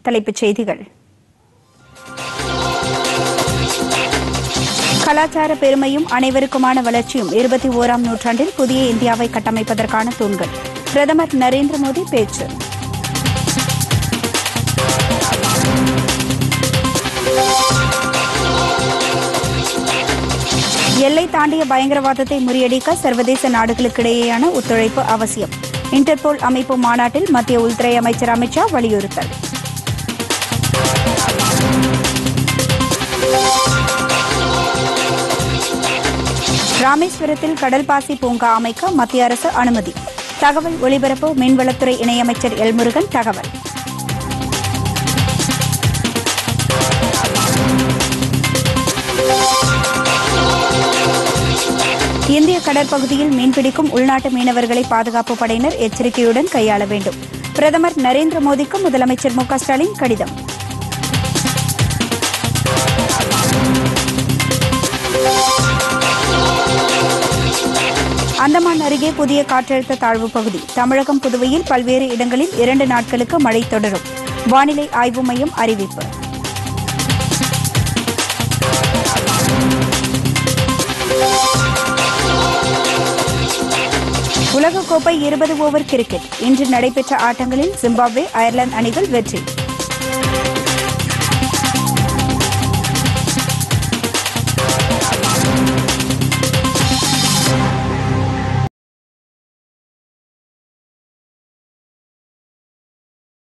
தலைப்புச் செய்திகள் கலாச்சார பெருமையும் அனைவருக்குமான வளர்ச்சியும் இருபத்தி ஓராம் நூற்றாண்டில் புதிய இந்தியாவை கட்டமைப்பதற்கான தூண்கள் பிரதமர் நரேந்திர மோடி பேச்சு எல்லை தாண்டிய பயங்கரவாதத்தை முறியடிக்க சர்வதேச நாடுகளுக்கிடையேயான ஒத்துழைப்பு அவசியம் இன்டர்போல் அமைப்பு மாநாட்டில் மத்திய உள்துறை அமைச்சர் அமித்ஷா வலியுறுத்தல் ராமேஸ்வரத்தில் கடல் பாசி பூங்கா அமைக்க மத்திய அரசு அனுமதி தகவல் ஒலிபரப்பு மீன்வளத்துறை இணையமைச்சர் எல் முருகன் தகவல் இந்திய கடற்பகுதியில் மீன்பிடிக்கும் உள்நாட்டு மீனவர்களை பாதுகாப்பு படையினர் எச்சரிக்கையுடன் கையாள வேண்டும் பிரதமர் நரேந்திர மோடிக்கு முதலமைச்சர் மு க ஸ்டாலின் கடிதம் அந்தமான் அருகே புதிய காற்றழுத்த தாழ்வு பகுதி தமிழகம் புதுவையில் பல்வேறு இடங்களில் இரண்டு நாட்களுக்கு மழை தொடரும் வானிலை ஆய்வு மையம் அறிவிப்பு உலகக்கோப்பை இருபது ஓவர் கிரிக்கெட் இன்று நடைபெற்ற ஆட்டங்களில் ஜிம்பாப்வே அயர்லாந்து அணிகள் வெற்றி